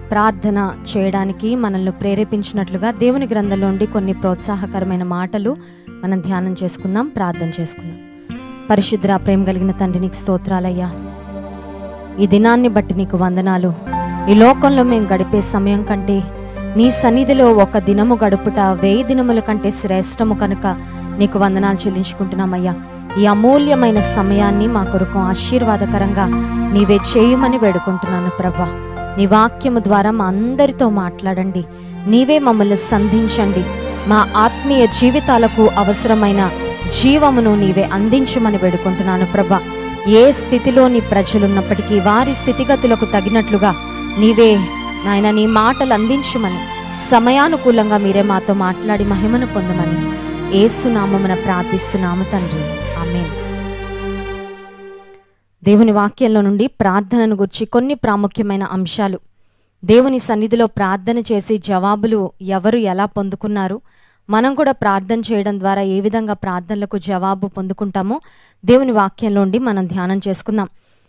ప్రార్థన చేయడానికి మనల్ని ప్రేరేపించినట్లుగా దేవుని గ్రంథంలో నుండి కొన్ని ప్రోత్సాహకరమైన మాటలు మనం ధ్యానం చేసుకుందాం ప్రార్థన చేసుకుందాం పరిశుద్ర ప్రేమ కలిగిన తండ్రి నీకు స్తోత్రాలయ్యా ఈ దినాన్ని బట్టి నీకు వందనాలు ఈ లోకంలో మేము గడిపే సమయం కంటే నీ సన్నిధిలో ఒక దినము గడుపుట వెయ్యి దినముల కంటే శ్రేష్టము కనుక నీకు వందనాలు చెల్లించుకుంటున్నామయ్యా ఈ అమూల్యమైన సమయాన్ని మా కొరకు ఆశీర్వాదకరంగా నీవే చేయుమని వేడుకుంటున్నాను ప్రభా నీ వాక్యము ద్వారా మా అందరితో మాట్లాడండి నీవే మమ్మల్ని సంధించండి మా ఆత్మీయ జీవితాలకు అవసరమైన జీవమును నీవే అందించమని వేడుకుంటున్నాను ప్రభా ఏ స్థితిలో నీ ప్రజలున్నప్పటికీ వారి స్థితిగతులకు తగినట్లుగా నీవే నాయన నీ మాటలు అందించమని సమయానుకూలంగా మీరే మాతో మాట్లాడి మహిమను పొందమని ఏసునామమున ప్రార్థిస్తున్నాము తండ్రి ఆమేన్ దేవుని వాక్యంలో నుండి ప్రార్థనను గురించి కొన్ని ప్రాముఖ్యమైన అంశాలు దేవుని సన్నిధిలో ప్రార్థన చేసి జవాబులు ఎవరు ఎలా పొందుకున్నారు మనం కూడా ప్రార్థన చేయడం ద్వారా ఏ విధంగా ప్రార్థనలకు జవాబు పొందుకుంటామో దేవుని వాక్యంలో నుండి మనం ధ్యానం చేసుకుందాం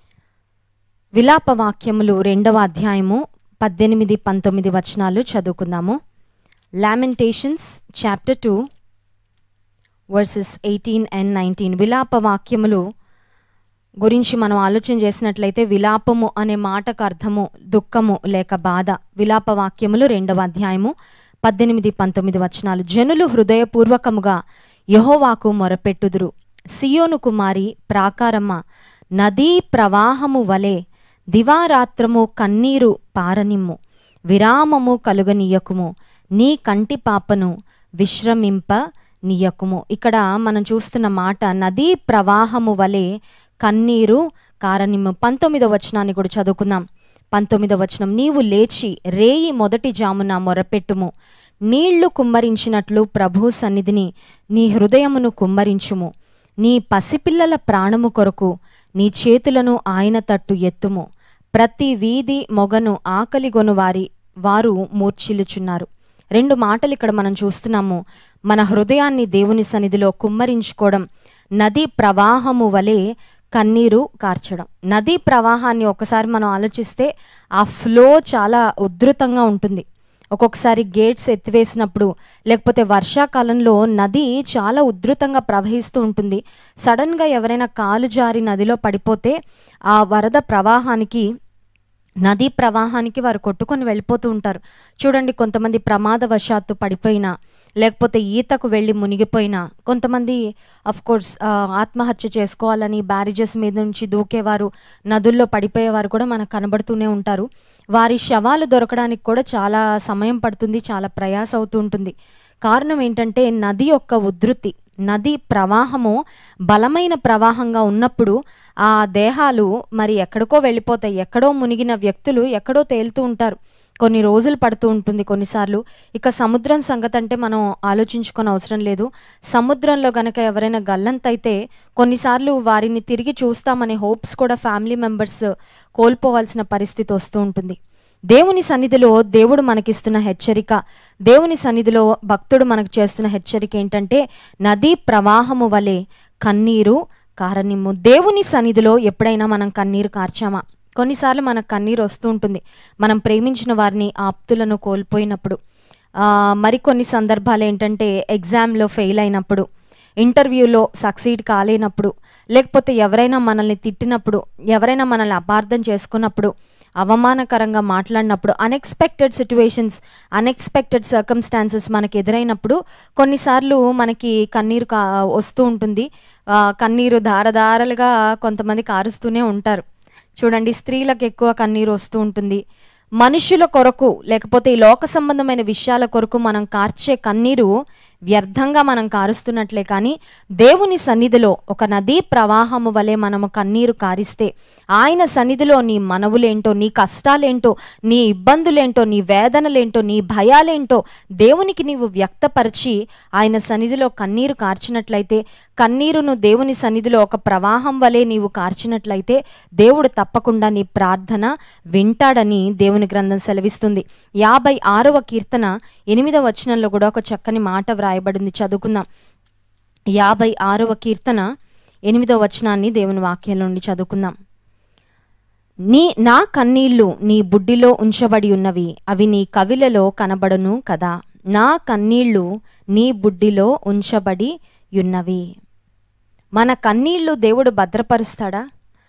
విలాప వాక్యములు రెండవ అధ్యాయము పద్దెనిమిది పంతొమ్మిది వచనాలు చదువుకుందాము lamentations chapter two verses eighteen and nineteen విలాప వాక్యములు గురించి మనం ఆలోచన చేసినట్లయితే విలాపము అనే మాటకు అర్థము దుఃఖము లేక బాధ విలాప వాక్యములు రెండవ అధ్యాయము పద్దెనిమిది పంతొమ్మిది వచనాలు జనులు హృదయపూర్వకముగా యహోవాకు మొరపెట్టుదురు సియోను కుమారి ప్రాకారమ్మ నదీ ప్రవాహము వలె దివారాత్రము కన్నీరు పారనిమ్ము విరామము కలుగనీయకుము నీ కంటి పాపను విశ్రమింప నీయకుము ఇక్కడ మనం చూస్తున్న మాట నదీ ప్రవాహము వలె కన్నీరు కారనిమ్ము పంతొమ్మిదో వచనాన్ని కూడా చదువుకుందాం పంతొమ్మిదో వచనం నీవు లేచి రేయి మొదటి జామున మొరపెట్టుము నీళ్లు కుమ్మరించినట్లు ప్రభు సన్నిధిని నీ హృదయమును కుమ్మరించుము నీ పసిపిల్లల ప్రాణము కొరకు నీ చేతులను ఆయన తట్టు ఎత్తుము ప్రతి వీధి మొగను ఆకలిగొను వారి వారు మూర్ఛిల్లుచున్నారు రెండు మాటలు ఇక్కడ మనం చూస్తున్నాము మన హృదయాన్ని దేవుని సన్నిధిలో కుమ్మరించుకోవడం నది ప్రవాహము వలె కన్నీరు కార్చడం నదీ ప్రవాహాన్ని ఒకసారి మనం ఆలోచిస్తే ఆ ఫ్లో చాలా ఉధృతంగా ఉంటుంది ఒక్కొక్కసారి గేట్స్ ఎత్తివేసినప్పుడు లేకపోతే వర్షాకాలంలో నది చాలా ఉధృతంగా ప్రవహిస్తూ ఉంటుంది సడన్గా ఎవరైనా కాలు జారి నదిలో పడిపోతే ఆ వరద ప్రవాహానికి నదీ ప్రవాహానికి వారు కొట్టుకొని వెళ్ళిపోతూ ఉంటారు చూడండి కొంతమంది ప్రమాదవశాత్తు పడిపోయినా లేకపోతే ఈతకు వెళ్ళి మునిగిపోయినా కొంతమంది అఫ్ కోర్స్ ఆత్మహత్య చేసుకోవాలని బ్యారేజెస్ మీద నుంచి దూకేవారు నదుల్లో పడిపోయేవారు కూడా మనకు కనబడుతూనే ఉంటారు వారి శవాలు దొరకడానికి కూడా చాలా సమయం పడుతుంది చాలా ప్రయాస అవుతూ ఉంటుంది కారణం ఏంటంటే నది యొక్క ఉధృతి నది ప్రవాహము బలమైన ప్రవాహంగా ఉన్నప్పుడు ఆ దేహాలు మరి ఎక్కడికో వెళ్ళిపోతాయి ఎక్కడో మునిగిన వ్యక్తులు ఎక్కడో తేలుతూ ఉంటారు కొన్ని రోజులు పడుతూ ఉంటుంది కొన్నిసార్లు ఇక సముద్రం సంగతి అంటే మనం ఆలోచించుకొని అవసరం లేదు సముద్రంలో గనక ఎవరైనా గల్లంతైతే కొన్నిసార్లు వారిని తిరిగి చూస్తామనే హోప్స్ కూడా ఫ్యామిలీ మెంబర్స్ కోల్పోవాల్సిన పరిస్థితి వస్తూ ఉంటుంది దేవుని సన్నిధిలో దేవుడు మనకిస్తున్న హెచ్చరిక దేవుని సన్నిధిలో భక్తుడు మనకు చేస్తున్న హెచ్చరిక ఏంటంటే నదీ ప్రవాహము వలె కన్నీరు కారనిమ్ము దేవుని సన్నిధిలో ఎప్పుడైనా మనం కన్నీరు కార్చామా కొన్నిసార్లు మనకు కన్నీరు వస్తూ ఉంటుంది మనం ప్రేమించిన వారిని ఆప్తులను కోల్పోయినప్పుడు మరికొన్ని సందర్భాలు ఏంటంటే ఎగ్జామ్లో ఫెయిల్ అయినప్పుడు ఇంటర్వ్యూలో సక్సీడ్ కాలేనప్పుడు లేకపోతే ఎవరైనా మనల్ని తిట్టినప్పుడు ఎవరైనా మనల్ని అపార్థం చేసుకున్నప్పుడు అవమానకరంగా మాట్లాడినప్పుడు అన్ఎక్స్పెక్టెడ్ సిచ్యువేషన్స్ అన్ఎక్స్పెక్టెడ్ సర్కమ్స్టాన్సెస్ మనకి ఎదురైనప్పుడు కొన్నిసార్లు మనకి కన్నీరు కా వస్తూ ఉంటుంది కన్నీరు ధారధారలుగా కొంతమంది కారుస్తూనే ఉంటారు చూడండి స్త్రీలకు ఎక్కువ కన్నీరు వస్తూ ఉంటుంది మనుషుల కొరకు లేకపోతే ఈ లోక సంబంధమైన విషయాల కొరకు మనం కార్చే కన్నీరు వ్యర్థంగా మనం కారుస్తున్నట్లే కానీ దేవుని సన్నిధిలో ఒక నదీ ప్రవాహము వలె మనము కన్నీరు కారిస్తే ఆయన సన్నిధిలో నీ మనవులేంటో నీ కష్టాలేంటో నీ ఇబ్బందులేంటో నీ వేదనలేంటో నీ భయాలేంటో దేవునికి నీవు వ్యక్తపరిచి ఆయన సన్నిధిలో కన్నీరు కార్చినట్లయితే కన్నీరును దేవుని సన్నిధిలో ఒక ప్రవాహం వలె నీవు కార్చినట్లయితే దేవుడు తప్పకుండా నీ ప్రార్థన వింటాడని దేవుని గ్రంథం సెలవిస్తుంది యాభై ఆరవ కీర్తన ఎనిమిదవ వచనంలో కూడా ఒక చక్కని మాట వ్రాయబడింది చదువుకుందాం యాభై ఆరవ కీర్తన ఎనిమిదవ వచనాన్ని దేవుని వాక్యం నుండి చదువుకుందాం నీ నా కన్నీళ్లు నీ బుడ్డిలో ఉంచబడి ఉన్నవి అవి నీ కవిలలో కనబడును కదా నా కన్నీళ్లు నీ బుడ్డిలో ఉంచబడి ఉన్నవి మన కన్నీళ్లు దేవుడు భద్రపరుస్తాడా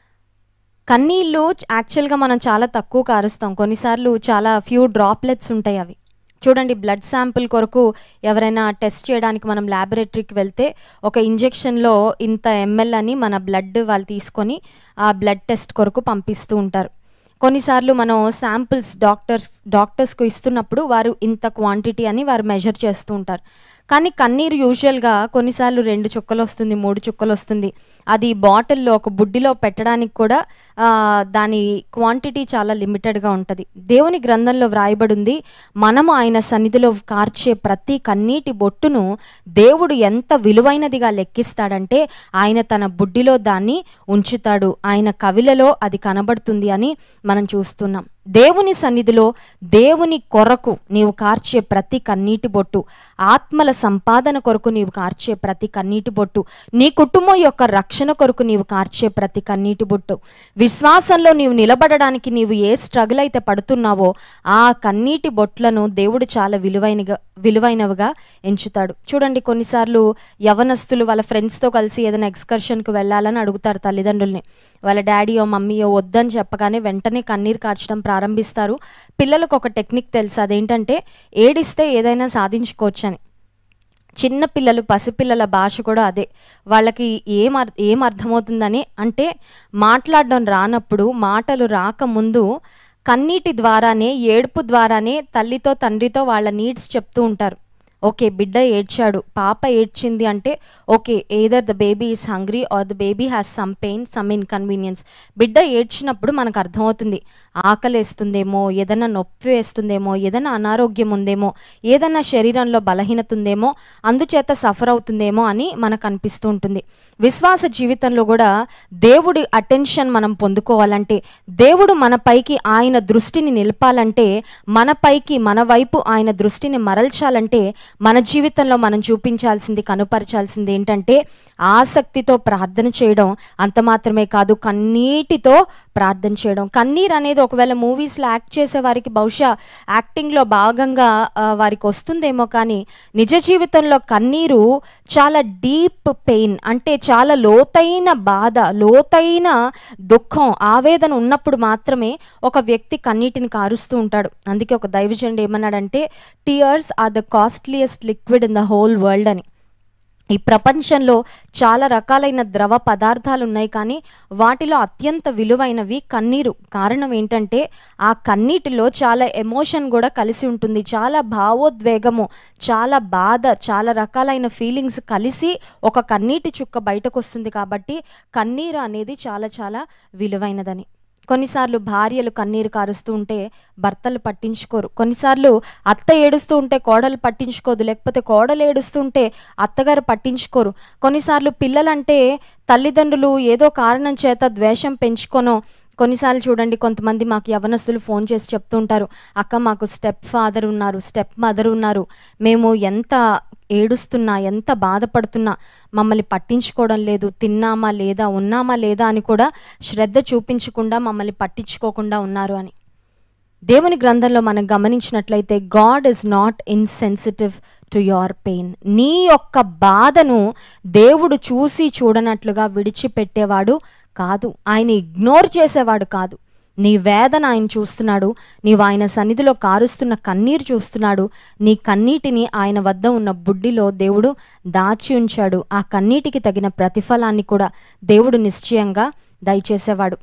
కన్నీళ్ళు యాక్చువల్గా మనం చాలా తక్కువ కారుస్తాం కొన్నిసార్లు చాలా ఫ్యూ డ్రాప్లెట్స్ ఉంటాయి అవి చూడండి బ్లడ్ శాంపుల్ కొరకు ఎవరైనా టెస్ట్ చేయడానికి మనం ల్యాబొరేటరీకి వెళ్తే ఒక ఇంజెక్షన్లో ఇంత ఎంఎల్ అని మన బ్లడ్ వాళ్ళు తీసుకొని ఆ బ్లడ్ టెస్ట్ కొరకు పంపిస్తూ ఉంటారు కొన్నిసార్లు మనం శాంపిల్స్ డాక్టర్స్ డాక్టర్స్కు ఇస్తున్నప్పుడు వారు ఇంత క్వాంటిటీ అని వారు మెజర్ చేస్తూ ఉంటారు కానీ కన్నీరు యూజువల్గా కొన్నిసార్లు రెండు చుక్కలు వస్తుంది మూడు చుక్కలు వస్తుంది అది బాటిల్లో ఒక బుడ్డిలో పెట్టడానికి కూడా ఆ, దాని క్వాంటిటీ చాలా లిమిటెడ్గా ఉంటుంది దేవుని గ్రంథంలో వ్రాయబడింది మనము ఆయన సన్నిధిలో కార్చే ప్రతి కన్నీటి బొట్టును దేవుడు ఎంత విలువైనదిగా లెక్కిస్తాడంటే ఆయన తన బుడ్డిలో దాన్ని ఉంచుతాడు ఆయన కవిలలో అది కనబడుతుంది అని మనం చూస్తున్నాం దేవుని సన్నిధిలో దేవుని కొరకు నీవు కార్చే ప్రతి కన్నీటి బొట్టు ఆత్మల సంపాదన కొరకు నీవు కార్చే ప్రతి కన్నీటి బొట్టు నీ కుటుంబం యొక్క రక్షణ కొరకు నీవు కార్చే ప్రతి కన్నీటి బొట్టు విశ్వాసంలో నీవు నిలబడడానికి నీవు ఏ స్ట్రగుల్ అయితే పడుతున్నావో ఆ కన్నీటి బొట్లను దేవుడు చాలా విలువైనగా విలువైనవిగా ఎంచుతాడు చూడండి కొన్నిసార్లు యవనస్తులు వాళ్ళ ఫ్రెండ్స్తో కలిసి ఏదైనా ఎక్స్కర్షన్కి వెళ్ళాలని అడుగుతారు తల్లిదండ్రుల్ని వాళ్ళ డాడీయో మమ్మీయో వద్దని చెప్పగానే వెంటనే కన్నీరు కార్చడం ప్రారంభిస్తారు పిల్లలకు ఒక టెక్నిక్ తెలుసు అదేంటంటే ఏడిస్తే ఏదైనా సాధించుకోవచ్చని చిన్న పిల్లలు పసిపిల్లల భాష కూడా అదే వాళ్ళకి ఏం అర్ ఏం అర్థమవుతుందని అంటే మాట్లాడడం రానప్పుడు మాటలు రాకముందు కన్నీటి ద్వారానే ఏడుపు ద్వారానే తల్లితో తండ్రితో వాళ్ళ నీడ్స్ చెప్తూ ఉంటారు ఓకే బిడ్డ ఏడ్చాడు పాప ఏడ్చింది అంటే okay either the baby is hungry or the baby has some pain some inconvenience బిడ్డ ఏడ్చినప్పుడు మనకు అర్థమవుతుంది ఆకలి వేస్తుందేమో ఏదైనా నొప్పి వేస్తుందేమో ఏదైనా అనారోగ్యం ఉందేమో ఏదైనా శరీరంలో బలహీనత ఉందేమో అందుచేత సఫర్ అవుతుందేమో అని మనకు అనిపిస్తూ ఉంటుంది విశ్వాస జీవితంలో కూడా దేవుడి అటెన్షన్ మనం పొందుకోవాలంటే దేవుడు మన పైకి ఆయన దృష్టిని నిలపాలంటే మన పైకి మన వైపు ఆయన దృష్టిని మరల్చాలంటే మన జీవితంలో మనం చూపించాల్సింది కనుపరచాల్సింది ఏంటంటే ఆసక్తితో ప్రార్థన చేయడం అంత మాత్రమే కాదు కన్నీటితో ప్రార్థన చేయడం కన్నీరు అనేది ఒకవేళ మూవీస్లో యాక్ట్ చేసే వారికి బహుశా యాక్టింగ్లో భాగంగా ఆ, వారికి వస్తుందేమో కానీ నిజ జీవితంలో కన్నీరు చాలా డీప్ పెయిన్ అంటే చాలా లోతైన బాధ లోతైన దుఃఖం ఆవేదన ఉన్నప్పుడు మాత్రమే ఒక వ్యక్తి కన్నీటిని కారుస్తూ ఉంటాడు అందుకే ఒక దైవజనుడు ఏమన్నాడంటే tears are the costliest liquid in the whole world అని ఈ ప్రపంచంలో చాలా రకాలైన ద్రవ పదార్థాలు ఉన్నాయి కానీ వాటిలో అత్యంత విలువైనవి కన్నీరు కారణం ఏంటంటే ఆ కన్నీటిలో చాలా ఎమోషన్ కూడా కలిసి ఉంటుంది చాలా భావోద్వేగము చాలా బాధ చాలా రకాలైన ఫీలింగ్స్ కలిసి ఒక కన్నీటి చుక్క బయటకు వస్తుంది కాబట్టి కన్నీరు అనేది చాలా చాలా విలువైనదని కొన్నిసార్లు భార్యలు కన్నీరు కారుస్తూ ఉంటే భర్తలు పట్టించుకోరు కొన్నిసార్లు అత్త ఏడుస్తూ ఉంటే కోడలు పట్టించుకోదు లేకపోతే కోడలు ఏడుస్తూ ఉంటే అత్తగారు పట్టించుకోరు కొన్నిసార్లు పిల్లలంటే తల్లిదండ్రులు ఏదో కారణం చేత ద్వేషం పెంచుకొనో కొన్నిసార్లు చూడండి కొంతమంది మాకు యవనస్తులు ఫోన్ చేసి చెప్తూ ఉంటారు అక్క మాకు స్టెప్ ఫాదర్ ఉన్నారు స్టెప్ మదర్ ఉన్నారు మేము ఎంత ఏడుస్తున్నా ఎంత బాధపడుతున్నా మమ్మల్ని పట్టించుకోవడం లేదు తిన్నామా లేదా ఉన్నామా లేదా అని కూడా శ్రద్ధ చూపించకుండా మమ్మల్ని పట్టించుకోకుండా ఉన్నారు అని దేవుని గ్రంథంలో మనం గమనించినట్లయితే God is not insensitive to your pain నీ యొక్క బాధను దేవుడు చూసి చూడనట్లుగా విడిచిపెట్టేవాడు కాదు ఆయన ఇగ్నోర్ చేసేవాడు కాదు నీ వేదన ఆయన చూస్తున్నాడు నీవు ఆయన సన్నిధిలో కారుస్తున్న కన్నీరు చూస్తున్నాడు నీ కన్నీటిని ఆయన వద్ద ఉన్న బుడ్డిలో దేవుడు దాచి ఉంచాడు ఆ కన్నీటికి తగిన ప్రతిఫలాన్ని కూడా దేవుడు నిశ్చయంగా దయచేసేవాడు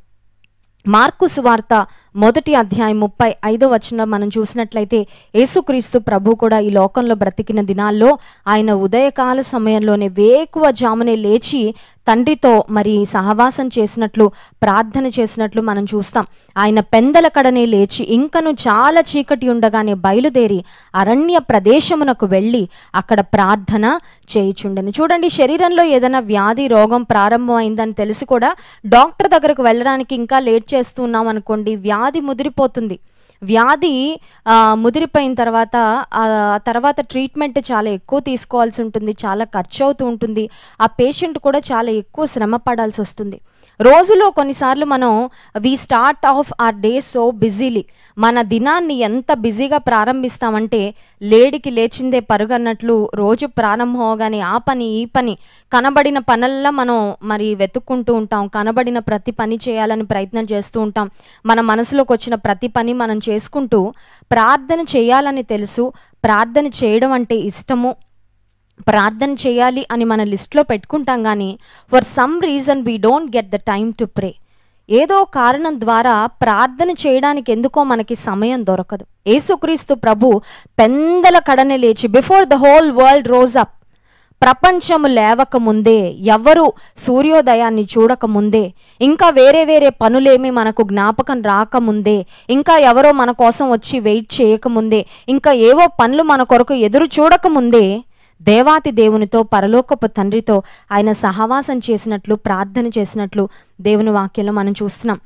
మార్కు సువార్త మొదటి అధ్యాయం ముప్పై ఐదో వచనం మనం చూసినట్లయితే యేసుక్రీస్తు ప్రభు కూడా ఈ లోకంలో బ్రతికిన దినాల్లో ఆయన ఉదయకాల సమయంలోనే వేకువ జామునే లేచి తండ్రితో మరి సహవాసం చేసినట్లు ప్రార్థన చేసినట్లు మనం చూస్తాం ఆయన పెందల కడనే లేచి ఇంకను చాలా చీకటి ఉండగానే బయలుదేరి అరణ్య ప్రదేశమునకు వెళ్ళి అక్కడ ప్రార్థన చేయుచుండెను చూడండి శరీరంలో ఏదైనా వ్యాధి రోగం ప్రారంభమైందని తెలిసి కూడా డాక్టర్ దగ్గరకు వెళ్ళడానికి ఇంకా లేట్ చేస్తున్నాం అనుకోండి వ్యాధి ముదిరిపోతుంది వ్యాధి ఆ, ముదిరిపోయిన తర్వాత ఆ ఆ తర్వాత ట్రీట్మెంట్ చాలా ఎక్కువ తీసుకోవాల్సి ఉంటుంది చాలా ఖర్చు అవుతూ ఉంటుంది ఆ పేషెంట్ కూడా చాలా ఎక్కువ శ్రమ పడాల్సి వస్తుంది రోజులో కొన్నిసార్లు మనం we start off our day so busily మన దినాన్ని ఎంత బిజీగా ప్రారంభిస్తామంటే లేడికి లేచిందే పరుగన్నట్లు రోజు ప్రారంభం అవగానే ఆ పని ఈ పని కనబడిన పనుల్లో మనం మరి వెతుక్కుంటూ ఉంటాం కనబడిన ప్రతి పని చేయాలని ప్రయత్నం చేస్తూ ఉంటాం మన మనసులోకి వచ్చిన ప్రతి పని మనం చేసుకుంటూ ప్రార్థన చేయాలని తెలుసు ప్రార్థన చేయడం అంటే ఇష్టము ప్రార్థన చేయాలి అని మన లిస్ట్లో పెట్టుకుంటాం కానీ for some reason we don't get the time to pray ఏదో కారణం ద్వారా ప్రార్థన చేయడానికి ఎందుకో మనకి సమయం దొరకదు యేసుక్రీస్తు ప్రభు పెందల కడనే లేచి before the whole world rose up ప్రపంచము లేవక ముందే ఎవరు సూర్యోదయాన్ని చూడక ముందే ఇంకా వేరే వేరే పనులేమి మనకు జ్ఞాపకం రాకముందే ఇంకా ఎవరో మన కోసం వచ్చి వెయిట్ చేయకముందే ఇంకా ఏవో పనులు మన కొరకు ఎదురు చూడకముందే దేవాతి దేవునితో పరలోకపు తండ్రితో ఆయన సహవాసం చేసినట్లు ప్రార్థన చేసినట్లు దేవుని వాక్యంలో మనం చూస్తున్నాం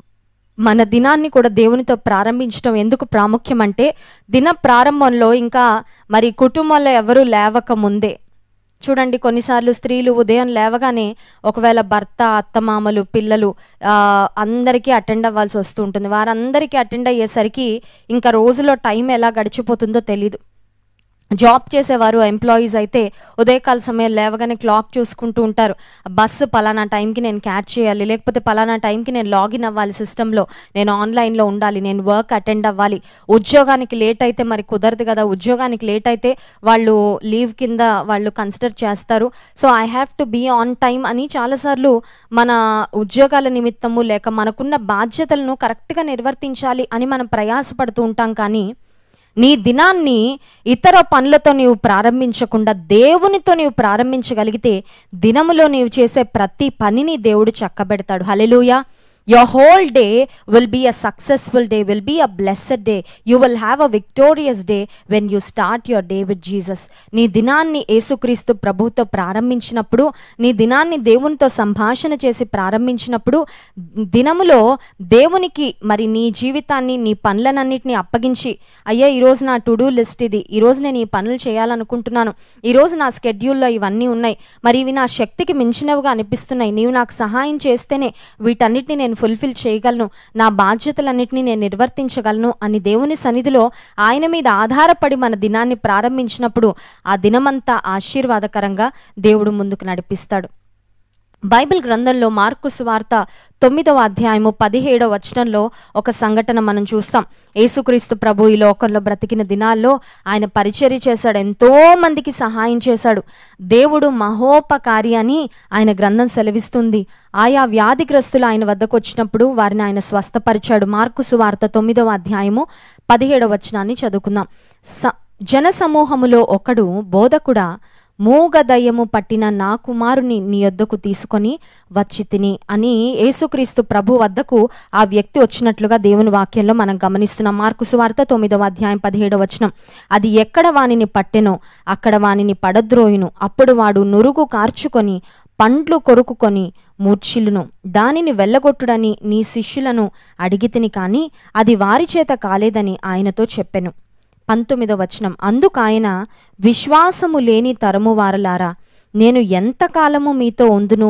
మన దినాన్ని కూడా దేవునితో ప్రారంభించడం ఎందుకు ప్రాముఖ్యం అంటే దిన ప్రారంభంలో ఇంకా మరి కుటుంబంలో ఎవరూ లేవక ముందే చూడండి కొన్నిసార్లు స్త్రీలు ఉదయం లేవగానే ఒకవేళ భర్త అత్తమామలు పిల్లలు ఆ, అందరికీ అటెండ్ అవ్వాల్సి వస్తూ ఉంటుంది వారందరికీ అటెండ్ అయ్యేసరికి ఇంకా రోజులో టైం ఎలా గడిచిపోతుందో తెలీదు జాబ్ చేసేవారు ఎంప్లాయీస్ అయితే ఉదయకాల సమయం లేవగానే క్లాక్ చూసుకుంటూ ఉంటారు బస్సు పలానా టైంకి నేను క్యాచ్ చేయాలి లేకపోతే పలానా టైంకి నేను లాగిన్ అవ్వాలి సిస్టంలో నేను ఆన్లైన్లో ఉండాలి నేను వర్క్ అటెండ్ అవ్వాలి ఉద్యోగానికి లేట్ అయితే మరి కుదరదు కదా ఉద్యోగానికి లేట్ అయితే వాళ్ళు లీవ్ కింద వాళ్ళు కన్సిడర్ చేస్తారు so I have to be on time అని చాలాసార్లు మన ఉద్యోగాల నిమిత్తము లేక మనకున్న బాధ్యతలను కరెక్ట్గా నిర్వర్తించాలి అని మనం ప్రయాసపడుతూ ఉంటాం కానీ నీ దినాన్ని ఇతర పనులతో నీవు ప్రారంభించకుండా దేవునితో నీవు ప్రారంభించగలిగితే దినములో నీవు చేసే ప్రతి పనిని దేవుడు చక్కబెడతాడు hallelujah your whole day will be a successful day will be a blessed day you will have a victorious day when you start your day with Jesus నీ దినాన్ని యేసుక్రీస్తు ప్రభుతో ప్రారంభించినప్పుడు నీ దినాన్ని దేవునితో సంభాషణ చేసి ప్రారంభించినప్పుడు దినములో దేవునికి మరి నీ జీవితాన్ని నీ పనులనన్నిటిని అప్పగించి అయ్యా ఈరోజు నా టు డూ లిస్ట్ ఇది ఈరోజు నేను ఈ పనులు చేయాలనుకుంటున్నాను ఈరోజు నా స్కెడ్యూల్లో ఇవన్నీ ఉన్నాయి మరి ఇవి నా శక్తికి మించినవిగా అనిపిస్తున్నాయి నీవు నాకు సహాయం చేస్తేనే వీటన్నిటిని నేను ఫుల్ఫిల్ చేయగలను నా బాధ్యతలన్నిటిని నేను నిర్వర్తించగలను అని దేవుని సన్నిధిలో ఆయన మీద ఆధారపడి మన దినాన్ని ప్రారంభించినప్పుడు ఆ దినమంతా ఆశీర్వాదకరంగా దేవుడు ముందుకు నడిపిస్తాడు బైబిల్ గ్రంథంలో మార్కు సువార్త తొమ్మిదవ అధ్యాయము పదిహేడవ వచనంలో ఒక సంఘటన మనం చూస్తాం యేసుక్రీస్తు ప్రభు ఈ లోకంలో బ్రతికిన దినాల్లో ఆయన పరిచర్య చేశాడు ఎంతో మందికి సహాయం చేశాడు దేవుడు మహోపకారి అని ఆయన గ్రంథం సెలవిస్తుంది ఆయా వ్యాధిగ్రస్తులు ఆయన వద్దకు వచ్చినప్పుడు వారిని ఆయన స్వస్థపరిచాడు మార్కు సువార్త తొమ్మిదవ అధ్యాయము పదిహేడవ వచనాన్ని చదువుకుందాం స జనసమూహములో ఒకడు బోధకుడా మూగ దయ్యము పట్టిన నా కుమారుని నీ యొద్దకు తీసుకొని వచ్చి తిని అని యేసుక్రీస్తు ప్రభు వద్దకు ఆ వ్యక్తి వచ్చినట్లుగా దేవుని వాక్యంలో మనం గమనిస్తున్నాం మార్కు సువార్త తొమ్మిదవ అధ్యాయం పదిహేడవ వచనం అది ఎక్కడ వానిని పట్టెనో అక్కడ వానిని పడద్రోయును అప్పుడు వాడు నురుగు కార్చుకొని పండ్లు కొరుకుకొని మూర్ఛిల్లును దానిని వెళ్ళగొట్టుడని నీ శిష్యులను అడిగితిని కానీ అది వారి చేత కాలేదని ఆయనతో చెప్పెను పంతొమ్మిదో వచనం అందుకు ఆయన విశ్వాసము లేని తరము వారలారా నేను ఎంతకాలము మీతో ఉందును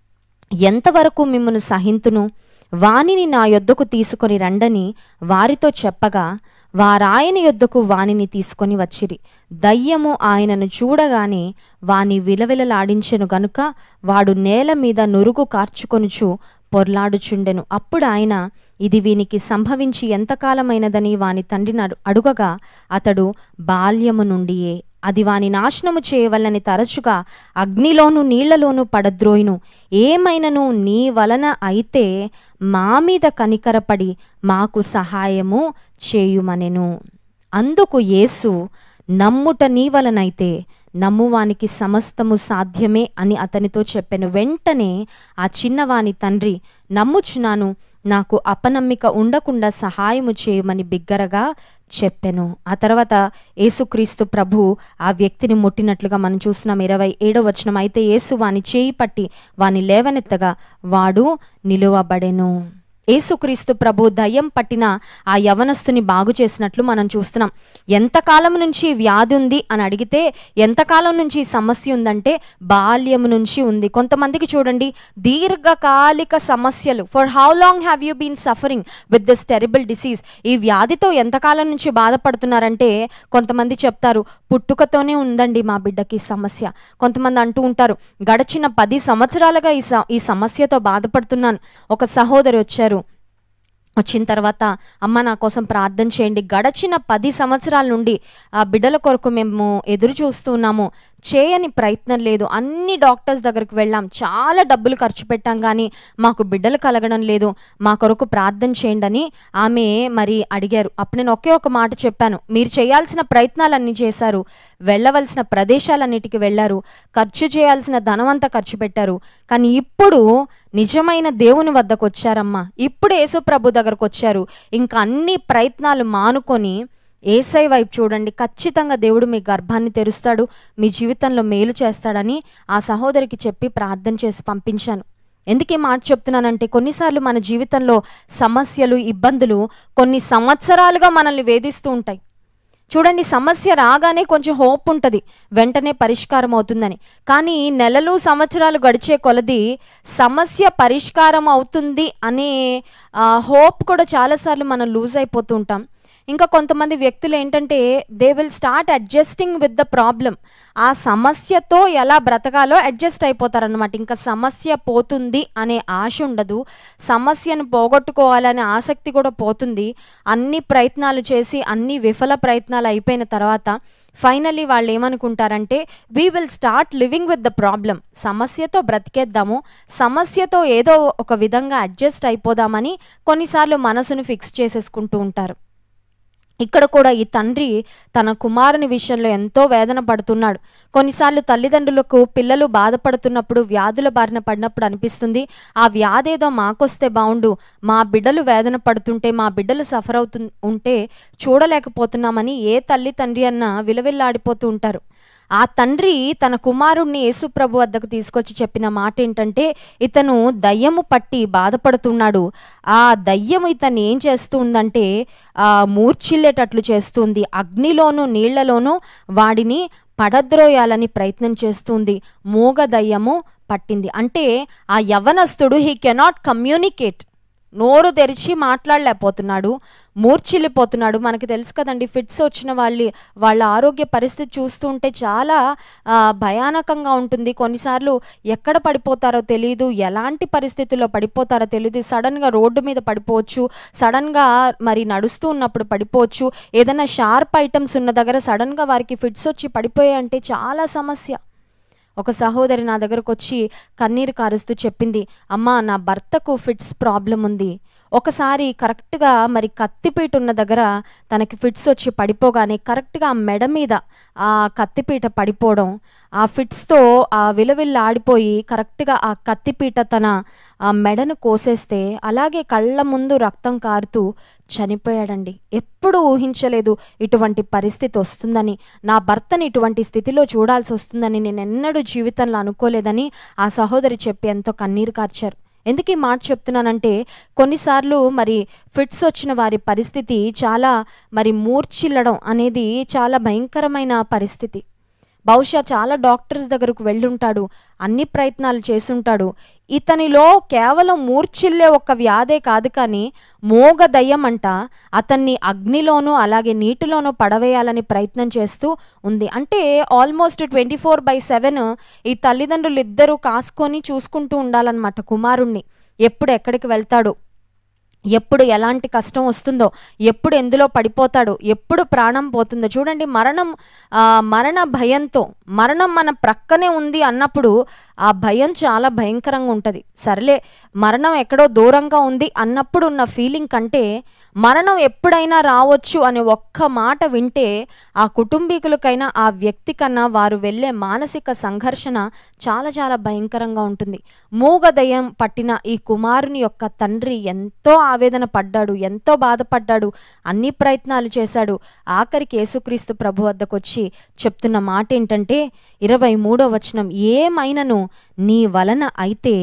ఎంతవరకు మిమ్మను సహింతును వానిని నా యొద్దకు తీసుకొని రండని వారితో చెప్పగా వారాయన యొద్దకు వానిని తీసుకొని వచ్చిరి దయ్యము ఆయనను చూడగానే వాని విలవిలలాడించెను గనుక వాడు నేల మీద నురుగు కార్చుకొనుచు పొర్లాడుచుండెను అప్పుడు ఆయన ఇది వీనికి సంభవించి ఎంతకాలమైనదని వాని తండ్రిని అడు- అడుగగా అతడు బాల్యము నుండియే అది వాని నాశనము చేయవలని తరచుగా అగ్నిలోను నీళ్లలోను పడద్రోయిను ఏమైనను నీ వలన అయితే మా మీద కనికరపడి మాకు సహాయము చేయుమనెను అందుకు యేసు నమ్ముట నీ వలనైతే నమ్మువానికి సమస్తము సాధ్యమే అని అతనితో చెప్పెను వెంటనే ఆ చిన్నవాని తండ్రి నమ్ముచున్నాను నాకు అపనమ్మిక ఉండకుండా సహాయము చేయమని బిగ్గరగా చెప్పెను ఆ తర్వాత యేసుక్రీస్తు ప్రభు ఆ వ్యక్తిని ముట్టినట్లుగా మనం చూస్తున్నాం ఇరవై ఏడో వచనం అయితే యేసు వాని చేయి పట్టి వాని లేవనెత్తగా వాడు నిలువబడెను యేసుక్రీస్తు ప్రభు దయ్యం పట్టిన ఆ యవనస్తుని బాగు చేసినట్లు మనం చూస్తున్నాం ఎంతకాలం నుంచి వ్యాధి ఉంది అని అడిగితే ఎంతకాలం నుంచి ఈ సమస్య ఉందంటే బాల్యం నుంచి ఉంది కొంతమందికి చూడండి దీర్ఘకాలిక సమస్యలు for how long have you been suffering with this terrible disease ఈ వ్యాధితో ఎంతకాలం నుంచి బాధపడుతున్నారంటే కొంతమంది చెప్తారు పుట్టుకతోనే ఉందండి మా బిడ్డకి ఈ సమస్య కొంతమంది అంటూ ఉంటారు గడిచిన పది సంవత్సరాలుగా ఈ స- ఈ సమస్యతో బాధపడుతున్నాను ఒక సహోదరి వచ్చారు వచ్చిన తర్వాత అమ్మ నా కోసం ప్రార్థన చేయండి గడచిన పది సంవత్సరాల నుండి ఆ బిడ్డల కొరకు మేము ఎదురు చూస్తూ ఉన్నాము చేయని ప్రయత్నం లేదు అన్ని డాక్టర్స్ దగ్గరికి వెళ్ళాం చాలా డబ్బులు ఖర్చు పెట్టాం కానీ మాకు బిడ్డలు కలగడం లేదు మా కొరకు ప్రార్థన చేయండి అని ఆమె మరి అడిగారు అప్పుడు నేను ఒకే ఒక మాట చెప్పాను మీరు చేయాల్సిన ప్రయత్నాలన్నీ చేశారు వెళ్ళవలసిన ప్రదేశాలన్నిటికీ వెళ్ళారు ఖర్చు చేయాల్సిన ధనం అంతా ఖర్చు పెట్టారు కానీ ఇప్పుడు నిజమైన దేవుని వద్దకు వచ్చారమ్మా ఇప్పుడు యేసు ప్రభు దగ్గరకు వచ్చారు ఇంకా అన్ని ప్రయత్నాలు మానుకొని ఏసై వైపు చూడండి ఖచ్చితంగా దేవుడు మీ గర్భాన్ని తెరుస్తాడు మీ జీవితంలో మేలు చేస్తాడని ఆ సహోదరికి చెప్పి ప్రార్థన చేసి పంపించాను ఎందుకు ఈ మాట చెప్తున్నానంటే కొన్నిసార్లు మన జీవితంలో సమస్యలు ఇబ్బందులు కొన్ని సంవత్సరాలుగా మనల్ని వేధిస్తూ ఉంటాయి చూడండి సమస్య రాగానే కొంచెం హోప్ ఉంటుంది వెంటనే పరిష్కారం అవుతుందని కానీ నెలలు సంవత్సరాలు గడిచే కొలది సమస్య పరిష్కారం అవుతుంది అనే హోప్ కూడా చాలాసార్లు మనం లూజ్ అయిపోతూ ఉంటాం ఇంకా కొంతమంది వ్యక్తులు ఏంటంటే they will start adjusting with the problem ఆ సమస్యతో ఎలా బ్రతకాలో అడ్జస్ట్ అయిపోతారనమాట ఇంకా సమస్య పోతుంది అనే ఆశ ఉండదు సమస్యను పోగొట్టుకోవాలనే ఆసక్తి కూడా పోతుంది అన్ని ప్రయత్నాలు చేసి అన్ని విఫల ప్రయత్నాలు అయిపోయిన తర్వాత ఫైనలీ వాళ్ళు ఏమనుకుంటారంటే we will start living with the problem సమస్యతో బ్రతికేద్దాము సమస్యతో ఏదో ఒక విధంగా అడ్జస్ట్ అయిపోదామని కొన్నిసార్లు మనసును ఫిక్స్ చేసేసుకుంటూ ఉంటారు ఇక్కడ కూడా ఈ తండ్రి తన కుమారుని విషయంలో ఎంతో వేదన పడుతున్నాడు కొన్నిసార్లు తల్లిదండ్రులకు పిల్లలు బాధపడుతున్నప్పుడు వ్యాధుల బారిన పడినప్పుడు అనిపిస్తుంది ఆ వ్యాధి ఏదో మాకొస్తే బాగుండు మా బిడ్డలు వేదన పడుతుంటే మా బిడ్డలు సఫర్ అవుతు ఉంటే చూడలేకపోతున్నామని ఏ తల్లి తండ్రి అన్న విలవిల్లాడిపోతూ ఉంటారు ఆ తండ్రి తన కుమారుణ్ణి యేసుప్రభు వద్దకు తీసుకొచ్చి చెప్పిన మాట ఏంటంటే ఇతను దయ్యము పట్టి బాధపడుతున్నాడు ఆ దయ్యము ఇతన్ని ఏం చేస్తుందంటే ఆ మూర్చిల్లేటట్లు చేస్తుంది అగ్నిలోను నీళ్లలోనూ వాడిని పడద్రోయాలని ప్రయత్నం చేస్తుంది మూగ దయ్యము పట్టింది అంటే ఆ యవనస్తుడు హీ కెనాట్ కమ్యూనికేట్ నోరు తెరిచి మాట్లాడలేకపోతున్నాడు మూర్చిల్లిపోతున్నాడు మనకి తెలుసు కదండి ఫిట్స్ వచ్చిన వాళ్ళ వాళ్ళ ఆరోగ్య పరిస్థితి చూస్తూ ఉంటే చాలా ఆ, భయానకంగా ఉంటుంది కొన్నిసార్లు ఎక్కడ పడిపోతారో తెలియదు ఎలాంటి పరిస్థితుల్లో పడిపోతారో తెలియదు సడన్గా రోడ్డు మీద పడిపోవచ్చు సడన్గా మరి నడుస్తూ ఉన్నప్పుడు పడిపోవచ్చు ఏదైనా షార్ప్ ఐటమ్స్ ఉన్న దగ్గర సడన్గా వారికి ఫిట్స్ వచ్చి పడిపోయాయంటే చాలా సమస్య ఒక సహోదరి నా దగ్గరకు వచ్చి కన్నీరు కారుస్తూ చెప్పింది అమ్మా నా భర్తకు ఫిట్స్ ప్రాబ్లం ఉంది ఒకసారి కరెక్ట్గా మరి కత్తిపీట ఉన్న దగ్గర తనకి ఫిట్స్ వచ్చి పడిపోగానే కరెక్ట్గా ఆ మెడ మీద ఆ కత్తిపీట పడిపోవడం ఆ ఫిట్స్తో ఆ విలవిల్ల ఆడిపోయి కరెక్ట్గా ఆ కత్తిపీట తన ఆ మెడను కోసేస్తే అలాగే కళ్ళ ముందు రక్తం కారుతూ చనిపోయాడండి ఎప్పుడు ఊహించలేదు ఇటువంటి పరిస్థితి వస్తుందని నా భర్తని ఇటువంటి స్థితిలో చూడాల్సి వస్తుందని నేను ఎన్నడూ జీవితంలో అనుకోలేదని ఆ సహోదరి చెప్పి ఎంతో కన్నీరు కార్చారు ఎందుకు ఈ మాట చెప్తున్నానంటే కొన్నిసార్లు మరి ఫిట్స్ వచ్చిన వారి పరిస్థితి చాలా మరి మూర్చిల్లడం అనేది చాలా భయంకరమైన పరిస్థితి బహుశా చాలా డాక్టర్స్ దగ్గరకు వెళ్ళుంటాడు అన్ని ప్రయత్నాలు చేసుంటాడు ఇతనిలో కేవలం మూర్చిల్లే ఒక వ్యాధే కాదు కానీ మోగ దయ్యం అంట అతన్ని అగ్నిలోనూ అలాగే నీటిలోనూ పడవేయాలని ప్రయత్నం చేస్తూ ఉంది అంటే almost twenty four by seven ఈ తల్లిదండ్రులు ఇద్దరూ కాసుకొని చూసుకుంటూ ఉండాలన్నమాట కుమారుణ్ణి ఎప్పుడు ఎక్కడికి వెళ్తాడు ఎప్పుడు ఎలాంటి కష్టం వస్తుందో ఎప్పుడు ఎందులో పడిపోతాడో ఎప్పుడు ప్రాణం పోతుందో చూడండి మరణం ఆ, మరణ భయంతో మరణం మన ప్రక్కనే ఉంది అన్నప్పుడు ఆ భయం చాలా భయంకరంగా ఉంటుంది సర్లే మరణం ఎక్కడో దూరంగా ఉంది అన్నప్పుడు ఉన్న ఫీలింగ్ కంటే మరణం ఎప్పుడైనా రావచ్చు అనే ఒక్క మాట వింటే ఆ కుటుంబీకులకైనా ఆ వ్యక్తి కన్నా వారు వెళ్ళే మానసిక సంఘర్షణ చాలా చాలా భయంకరంగా ఉంటుంది మూగదయం పట్టిన ఈ కుమారుని యొక్క తండ్రి ఎంతో ఆవేదన పడ్డాడు ఎంతో బాధపడ్డాడు అన్ని ప్రయత్నాలు చేశాడు ఆఖరికి యేసుక్రీస్తు ప్రభు వద్దకు వచ్చి చెప్తున్న మాట ఏంటంటే ఇరవై మూడో వచనం ఏమైనను నీ వలన అయితే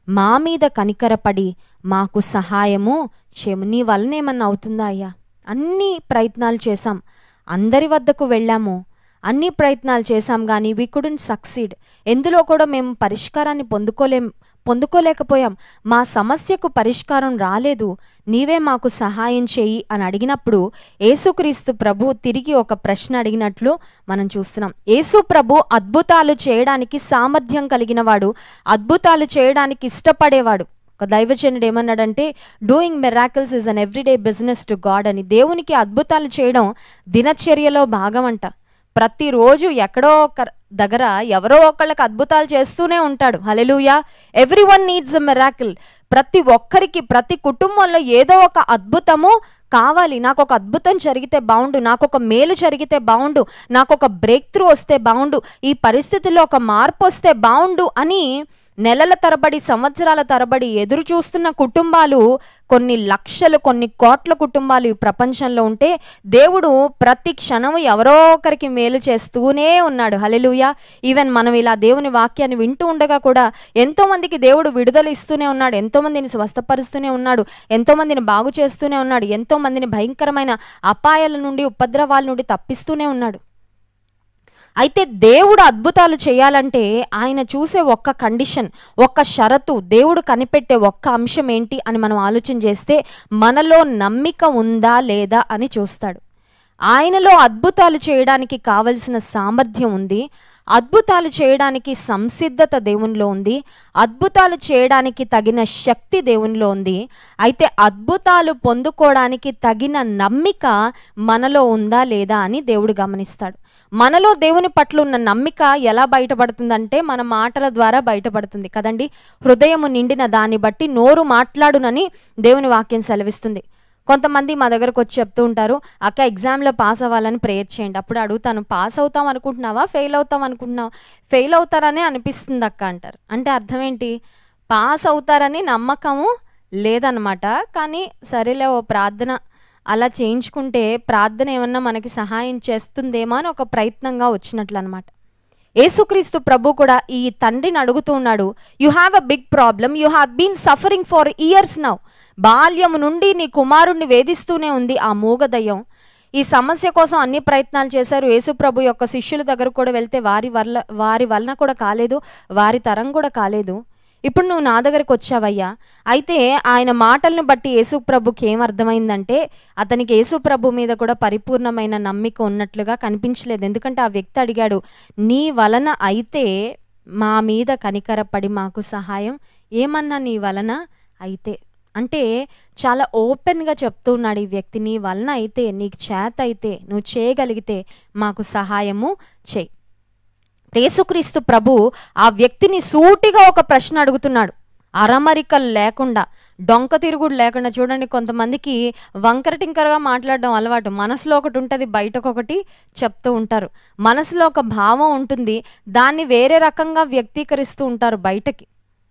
మా మీద కనికరపడి మాకు సహాయము చేయము నీ వలన ఏమన్నా అవుతుందా అయ్యా అన్ని ప్రయత్నాలు చేశాం అందరి వద్దకు వెళ్ళాము అన్ని ప్రయత్నాలు చేశాం కానీ వీ కుడెంట్ సక్సీడ్ ఎందులో కూడా మేము పరిష్కారాన్ని పొందుకోలేం పొందుకోలేకపోయాం మా సమస్యకు పరిష్కారం రాలేదు నీవే మాకు సహాయం చేయి అని అడిగినప్పుడు యేసుక్రీస్తు ప్రభు తిరిగి ఒక ప్రశ్న అడిగినట్లు మనం చూస్తున్నాం యేసు ప్రభు అద్భుతాలు చేయడానికి సామర్థ్యం కలిగిన వాడు అద్భుతాలు చేయడానికి ఇష్టపడేవాడు ఒక దైవజనుడు ఏమన్నాడంటే doing miracles is an everyday business to God అని దేవునికి అద్భుతాలు చేయడం దినచర్యలో భాగం అంట ప్రతిరోజు ఎక్కడో ఒక దగ్గర ఎవరో ఒకళ్ళకి అద్భుతాలు చేస్తూనే ఉంటాడు hallelujah every one needs a miracle ప్రతి ఒక్కరికి ప్రతి కుటుంబంలో ఏదో ఒక అద్భుతము కావాలి నాకు ఒక అద్భుతం జరిగితే బాగుండు నాకు ఒక మేలు జరిగితే బాగుండు నాకు ఒక బ్రేక్ త్రూ వస్తే బాగుండు ఈ పరిస్థితుల్లో ఒక మార్పు వస్తే బాగుండు అని నెలల తరబడి సంవత్సరాల తరబడి ఎదురు చూస్తున్న కుటుంబాలు కొన్ని లక్షలు కొన్ని కోట్ల కుటుంబాలు ఈ ప్రపంచంలో ఉంటే దేవుడు ప్రతి క్షణం ఎవరో ఒకరికి మేలు చేస్తూనే ఉన్నాడు హలెలుయ ఈవెన్ మనం ఇలా దేవుని వాక్యాన్ని వింటూ ఉండగా కూడా ఎంతో మందికి దేవుడు విడుదల ఇస్తూనే ఉన్నాడు ఎంతో మందిని స్వస్థపరుస్తూనే ఉన్నాడు ఎంతో మందిని బాగు చేస్తూనే ఉన్నాడు ఎంతో మందిని భయంకరమైన అపాయాల నుండి ఉపద్రవాల నుండి తప్పిస్తూనే ఉన్నాడు అయితే దేవుడు అద్భుతాలు చేయాలంటే ఆయన చూసే ఒక్క కండిషన్ ఒక్క షరతు దేవుడు కనిపెట్టే ఒక్క అంశం ఏంటి అని మనం ఆలోచన చేస్తే మనలో నమ్మిక ఉందా లేదా అని చూస్తాడు ఆయనలో అద్భుతాలు చేయడానికి కావలసిన సామర్థ్యం ఉంది అద్భుతాలు చేయడానికి సంసిద్ధత దేవునిలో ఉంది అద్భుతాలు చేయడానికి తగిన శక్తి దేవునిలో ఉంది అయితే అద్భుతాలు పొందుకోవడానికి తగిన నమ్మిక మనలో ఉందా లేదా అని దేవుడు గమనిస్తాడు మనలో దేవుని పట్ల ఉన్న నమ్మిక ఎలా బయటపడుతుందంటే మన మాటల ద్వారా బయటపడుతుంది కదండి హృదయము నిండిన దాన్ని బట్టి నోరు మాట్లాడునని దేవుని వాక్యం సెలవిస్తుంది కొంతమంది మా దగ్గరకు వచ్చి చెప్తూ ఉంటారు అక్క ఎగ్జామ్లో పాస్ అవ్వాలని ప్రేయర్ చేయండి అప్పుడు అడుగుతాను పాస్ అవుతాం అనుకుంటున్నావా ఫెయిల్ అవుతాం అనుకుంటున్నావా ఫెయిల్ అవుతారనే అనిపిస్తుంది అక్క అంటారు అంటే అర్థం ఏంటి పాస్ అవుతారని నమ్మకము లేదనమాట కానీ సరేలే ఓ ప్రార్థన అలా చేయించుకుంటే ప్రార్థన ఏమన్నా మనకి సహాయం చేస్తుందేమో అని ఒక ప్రయత్నంగా వచ్చినట్లు అనమాట యేసుక్రీస్తు ప్రభు కూడా ఈ తండ్రిని అడుగుతూ ఉన్నాడు you have a big problem you have been suffering for years now బాల్యము నుండి నీ కుమారుణ్ణి వేధిస్తూనే ఉంది ఆ మూగదయ్యం ఈ సమస్య కోసం అన్ని ప్రయత్నాలు చేశారు యేసు ప్రభు యొక్క శిష్యుల దగ్గర కూడా వెళ్తే వారి వల్ల వారి వలన కూడా కాలేదు వారి తరం కూడా కాలేదు ఇప్పుడు నువ్వు నా దగ్గరకు వచ్చావయ్యా అయితే ఆయన మాటలను బట్టి యేసు ప్రభుకి ఏం అర్థమైందంటే అతనికి యేసు ప్రభు మీద కూడా పరిపూర్ణమైన నమ్మిక ఉన్నట్లుగా కనిపించలేదు ఎందుకంటే ఆ వ్యక్తి అడిగాడు నీ వలన అయితే మా మీద కనికరపడి మాకు సహాయం ఏమన్నా నీ వలన అయితే అంటే చాలా ఓపెన్గా చెప్తూ ఉన్నాడు ఈ వ్యక్తి నీ వలన అయితే నీకు చేత అయితే నువ్వు చేయగలిగితే మాకు సహాయము చేయి యేసుక్రీస్తు ప్రభు ఆ వ్యక్తిని సూటిగా ఒక ప్రశ్న అడుగుతున్నాడు అరమరికలు లేకుండా డొంక తిరుగుడు లేకుండా చూడండి కొంతమందికి వంకర టింకరగా మాట్లాడడం అలవాటు మనసులో ఒకటి ఉంటుంది బయటకు ఒకటి చెప్తూ ఉంటారు మనసులో ఒక భావం ఉంటుంది దాన్ని వేరే రకంగా వ్యక్తీకరిస్తూ ఉంటారు బయటకి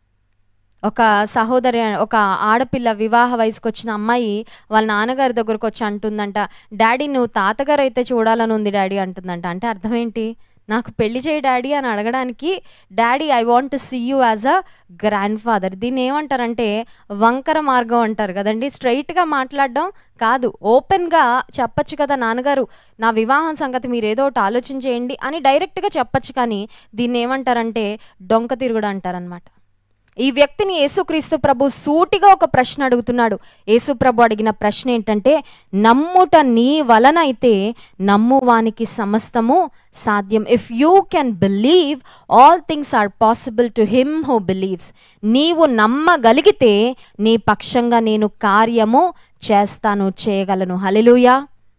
ఒక సహోదరి ఒక ఆడపిల్ల వివాహ వయసుకు వచ్చిన అమ్మాయి వాళ్ళ నాన్నగారి దగ్గరకు వచ్చి అంటుందంట డాడీ నువ్వు తాతగారు అయితే చూడాలని ఉంది డాడీ అంటుందంట అంటే అర్థం ఏంటి నాకు పెళ్లి చేయి డాడీ అని అడగడానికి daddy I want to see you as a grandfather దీన్ని ఏమంటారంటే వంకర మార్గం అంటారు కదండి స్ట్రైట్గా మాట్లాడడం కాదు ఓపెన్గా చెప్పచ్చు కదా నాన్నగారు నా వివాహం సంగతి మీరు ఏదో ఒకటి ఆలోచన చేయండి అని డైరెక్ట్గా చెప్పచ్చు కానీ దీన్ని ఏమంటారంటే డొంక తిరుగుడు అంటారనమాట ఈ వ్యక్తిని యేసుక్రీస్తు ప్రభు సూటిగా ఒక ప్రశ్న అడుగుతున్నాడు యేసు ప్రభు అడిగిన ప్రశ్న ఏంటంటే నమ్ముట నీ వలన అయితే నమ్మువానికి సమస్తము సాధ్యం if you can believe all things are possible to him who believes నీవు నమ్మగలిగితే నీ పక్షంగా నేను కార్యము చేస్తాను చేయగలను హలెలుయా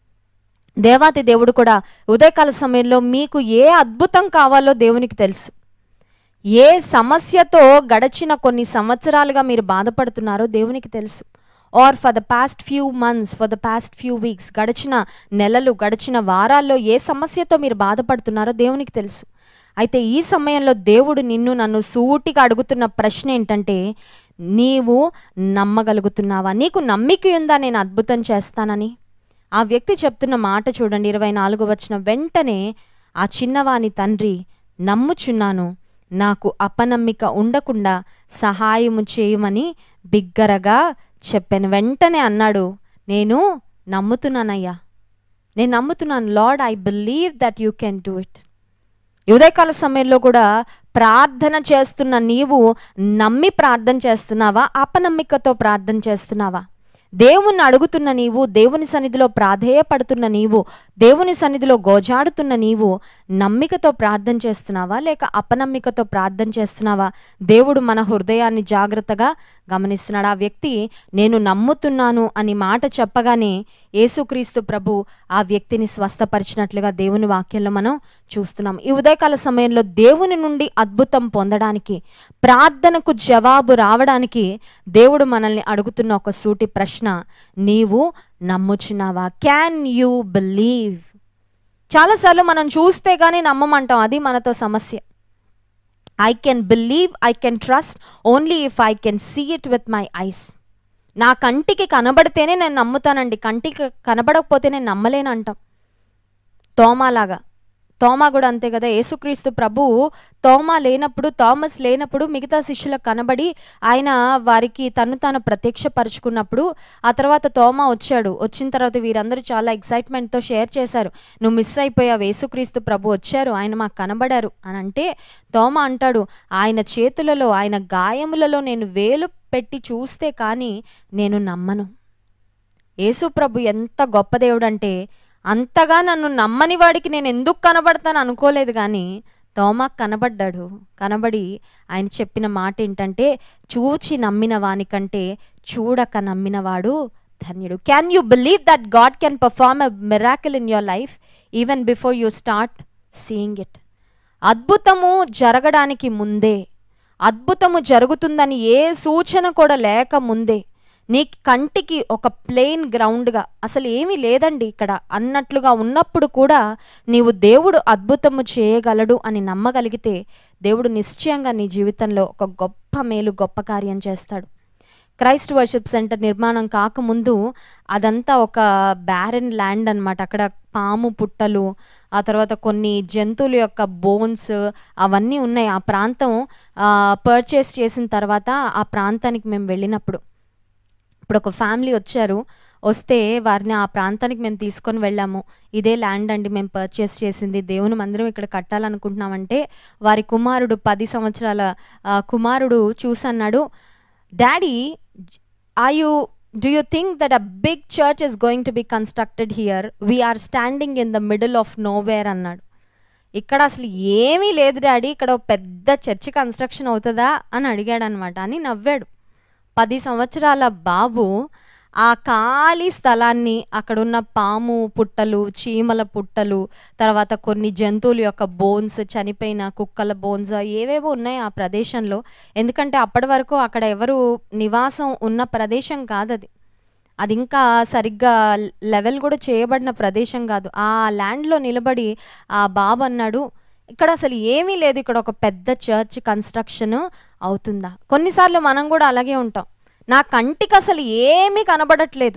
దేవాతి దేవుడు కూడా ఉదయకాల సమయంలో మీకు ఏ అద్భుతం కావాలో దేవునికి తెలుసు ఏ సమస్యతో గడిచిన కొన్ని సంవత్సరాలుగా మీరు బాధపడుతున్నారో దేవునికి తెలుసు or for the past few months for the past few weeks గడిచిన నెలలు గడిచిన వారాల్లో ఏ సమస్యతో మీరు బాధపడుతున్నారో దేవునికి తెలుసు అయితే ఈ సమయంలో దేవుడు నిన్ను నన్ను సూటిగా అడుగుతున్న ప్రశ్న ఏంటంటే నీవు నమ్మగలుగుతున్నావా నీకు నమ్మిక ఉందా నేను అద్భుతం చేస్తానని ఆ వ్యక్తి చెప్తున్న మాట చూడండి ఇరవై నాలుగు వచ్చిన వెంటనే ఆ చిన్నవాని తండ్రి నమ్ముచున్నాను నాకు అపనమ్మిక ఉండకుండా సహాయము చేయమని బిగ్గరగా చెప్పాను వెంటనే అన్నాడు నేను నమ్ముతున్నానయ్యా నేను నమ్ముతున్నాను Lord I believe that you can do it ఈ ఉదయకాల సమయంలో కూడా ప్రార్థన చేస్తున్న నీవు నమ్మి ప్రార్థన చేస్తున్నావా అపనమ్మికతో ప్రార్థన చేస్తున్నావా దేవుణ్ణి అడుగుతున్న నీవు దేవుని సన్నిధిలో ప్రాధేయపడుతున్న నీవు దేవుని సన్నిధిలో గోజాడుతున్న నీవు నమ్మికతో ప్రార్థన చేస్తున్నావా లేక అపనమ్మికతో ప్రార్థన చేస్తున్నావా దేవుడు మన హృదయాన్ని జాగ్రత్తగా గమనిస్తున్నాడు ఆ వ్యక్తి నేను నమ్ముతున్నాను అని మాట చెప్పగానే యేసుక్రీస్తు ప్రభు ఆ వ్యక్తిని స్వస్థపరిచినట్లుగా దేవుని వాక్యంలో మనం చూస్తున్నాం ఈ ఉదయకాల సమయంలో దేవుని నుండి అద్భుతం పొందడానికి ప్రార్థనకు జవాబు రావడానికి దేవుడు మనల్ని అడుగుతున్న ఒక సూటి ప్రశ్న నీవు నమ్ముచున్నావా క్యాన్ యూ బిలీవ్ చాలాసార్లు మనం చూస్తే కానీ నమ్మమంటాం అది మనతో సమస్య I can believe I can trust only if I can see it with my eyes నా కంటికి కనబడితేనే నేను నమ్ముతానండి కంటికి కనబడకపోతే నేను నమ్మలేను అంటాం తోమాలాగా తోమా కూడా అంతే కదా యేసుక్రీస్తు ప్రభువు తోమా లేనప్పుడు థామస్ లేనప్పుడు మిగతా శిష్యులకు కనబడి ఆయన వారికి తను తాను ప్రత్యక్షపరుచుకున్నప్పుడు ఆ తర్వాత తోమా వచ్చాడు వచ్చిన తర్వాత వీరందరూ చాలా ఎక్సైట్మెంట్తో షేర్ చేశారు నువ్వు మిస్ అయిపోయావు యేసుక్రీస్తు ప్రభు వచ్చారు ఆయన మాకు కనబడారు అని అంటే తోమా అంటాడు ఆయన చేతులలో ఆయన గాయములలో నేను వేలు పెట్టి చూస్తే కానీ నేను నమ్మను యేసు ప్రభు ఎంత గొప్ప దేవుడు అంటే అంతగా నన్ను నమ్మని వాడికి నేను ఎందుకు కనబడతాను అనుకోలేదు కానీ తోమాకు కనబడ్డాడు కనబడి ఆయన చెప్పిన మాట ఏంటంటే చూచి నమ్మిన వానికంటే చూడక నమ్మినవాడు ధన్యుడు can you believe that God can perform a miracle in your life even before you start seeing it అద్భుతము జరగడానికి ముందే అద్భుతము జరుగుతుందని ఏ సూచన కూడా లేక ముందే నీ కంటికి ఒక ప్లెయిన్ గ్రౌండ్గా అసలు ఏమీ లేదండి ఇక్కడ అన్నట్లుగా ఉన్నప్పుడు కూడా నీవు దేవుడు అద్భుతము చేయగలడు అని నమ్మగలిగితే దేవుడు నిశ్చయంగా నీ జీవితంలో ఒక గొప్ప మేలు గొప్ప కార్యం చేస్తాడు క్రైస్ట్ వర్షిప్ సెంటర్ నిర్మాణం కాకముందు అదంతా ఒక బ్యారెన్ ల్యాండ్ అనమాట అక్కడ పాము పుట్టలు ఆ తర్వాత కొన్ని జంతువుల యొక్క బోన్స్ అవన్నీ ఉన్నాయి ఆ ప్రాంతం పర్చేస్ చేసిన తర్వాత ఆ ప్రాంతానికి మేము వెళ్ళినప్పుడు ఇప్పుడు ఒక ఫ్యామిలీ వచ్చారు వస్తే వారిని ఆ ప్రాంతానికి మేము తీసుకొని వెళ్ళాము ఇదే ల్యాండ్ అండి మేము పర్చేస్ చేసింది దేవుని మందిరం ఇక్కడ కట్టాలనుకుంటున్నామంటే వారి కుమారుడు పది సంవత్సరాల ఆ, కుమారుడు చూసన్నాడు daddy are you do you think that a big church is going to be constructed here we are standing in the middle of nowhere అన్నాడు ఇక్కడ అసలు ఏమీ లేదు డాడీ ఇక్కడ ఒక పెద్ద చర్చి కన్స్ట్రక్షన్ అవుతుందా అని అడిగాడు అనమాట అని నవ్వాడు పది సంవత్సరాల బాబు ఆ ఖాళీ స్థలాన్ని అక్కడున్న పాము పుట్టలు చీమల పుట్టలు తర్వాత కొన్ని జంతువుల యొక్క బోన్స్ చనిపోయిన కుక్కల బోన్స్ ఏవేవో ఉన్నాయి ఆ ప్రదేశంలో ఎందుకంటే అప్పటి వరకు అక్కడ ఎవరు నివాసం ఉన్న ప్రదేశం కాదు అది అది ఇంకా సరిగ్గా లెవెల్ కూడా చేయబడిన ప్రదేశం కాదు ఆ ల్యాండ్లో నిలబడి ఆ బాబు అన్నాడు ఇక్కడ అసలు ఏమీ లేదు ఇక్కడ ఒక పెద్ద చర్చ్ కన్స్ట్రక్షన్ అవుతుందా కొన్నిసార్లు మనం కూడా అలాగే ఉంటాం నా కంటికి అసలు ఏమీ కనబడట్లేదు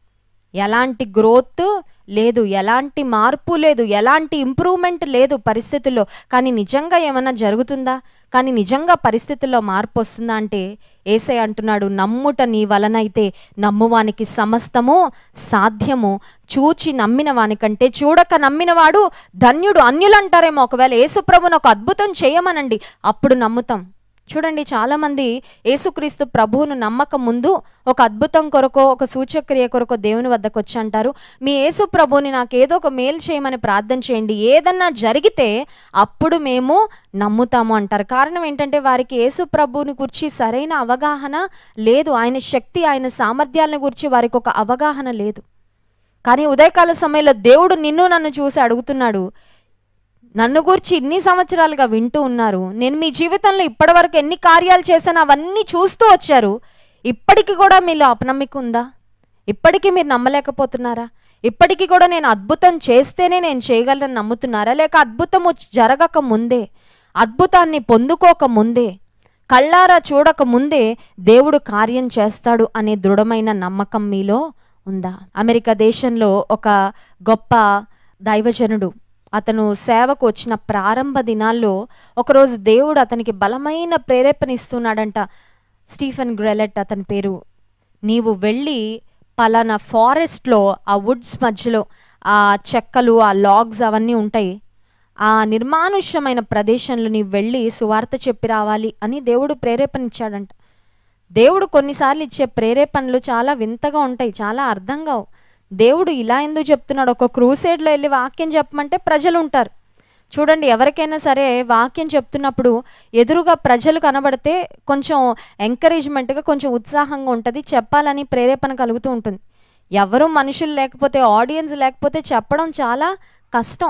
ఎలాంటి గ్రోత్ లేదు ఎలాంటి మార్పు లేదు ఎలాంటి ఇంప్రూవ్మెంట్ లేదు పరిస్థితుల్లో కానీ నిజంగా ఏమైనా జరుగుతుందా కానీ నిజంగా పరిస్థితుల్లో మార్పు వస్తుందా అంటే ఏసై అంటున్నాడు నమ్ముట నీ వలనైతే నమ్మువానికి సమస్తము సాధ్యము చూచి నమ్మిన వానికంటే చూడక నమ్మినవాడు ధన్యుడు అన్యులు అంటారేమో ఒకవేళ యేసుప్రభుని ఒక అద్భుతం చేయమనండి అప్పుడు నమ్ముతాం చూడండి చాలామంది యేసుక్రీస్తు ప్రభువును నమ్మక ముందు ఒక అద్భుతం కొరకో ఒక సూచక్రియ కొరకో దేవుని వద్దకు వచ్చి అంటారు మీ యేసు ప్రభుని నాకు ఏదో ఒక మేలు చేయమని ప్రార్థన చేయండి ఏదన్నా జరిగితే అప్పుడు మేము నమ్ముతాము అంటారు కారణం ఏంటంటే వారికి యేసు ప్రభుని గురించి సరైన అవగాహన లేదు ఆయన శక్తి ఆయన సామర్థ్యాలను గురించి వారికి ఒక అవగాహన లేదు కానీ ఉదయకాల సమయంలో దేవుడు నిన్ను నన్ను చూసి అడుగుతున్నాడు నన్ను గురించి ఇన్ని సంవత్సరాలుగా వింటూ ఉన్నారు నేను మీ జీవితంలో ఇప్పటివరకు ఎన్ని కార్యాలు చేశాను అవన్నీ చూస్తూ వచ్చారు ఇప్పటికి కూడా మీలో అపనమ్మిక ఉందా ఇప్పటికీ మీరు నమ్మలేకపోతున్నారా ఇప్పటికీ కూడా నేను అద్భుతం చేస్తేనే నేను చేయగలను నమ్ముతున్నారా లేక అద్భుతము జరగక ముందే అద్భుతాన్ని పొందుకోక ముందే కళ్ళారా చూడక ముందే దేవుడు కార్యం చేస్తాడు అనే దృఢమైన నమ్మకం మీలో ఉందా అమెరికా దేశంలో ఒక గొప్ప దైవజనుడు అతను సేవకు వచ్చిన ప్రారంభ దినాల్లో ఒకరోజు దేవుడు అతనికి బలమైన ప్రేరేపణ ఇస్తున్నాడంట స్టీఫెన్ గ్రెలెట్ అతని పేరు నీవు వెళ్ళి పలానా ఫారెస్ట్లో ఆ వుడ్స్ మధ్యలో ఆ చెక్కలు ఆ లాగ్స్ అవన్నీ ఉంటాయి ఆ నిర్మానుష్యమైన ప్రదేశంలో నీవు వెళ్ళి సువార్త చెప్పి రావాలి అని దేవుడు ప్రేరేపణ ఇచ్చాడంట దేవుడు కొన్నిసార్లు ఇచ్చే ప్రేరేపణలు చాలా వింతగా ఉంటాయి చాలా అర్థం కావు దేవుడు ఇలా ఎందుకు చెప్తున్నాడు ఒక క్రూసేడ్లో వెళ్ళి వాక్యం చెప్పమంటే ప్రజలు ఉంటారు చూడండి ఎవరికైనా సరే వాక్యం చెప్తున్నప్పుడు ఎదురుగా ప్రజలు కనబడితే కొంచెం ఎంకరేజ్మెంట్గా కొంచెం ఉత్సాహంగా ఉంటుంది చెప్పాలని ప్రేరేపణ కలుగుతూ ఉంటుంది ఎవరు మనుషులు లేకపోతే ఆడియన్స్ లేకపోతే చెప్పడం చాలా కష్టం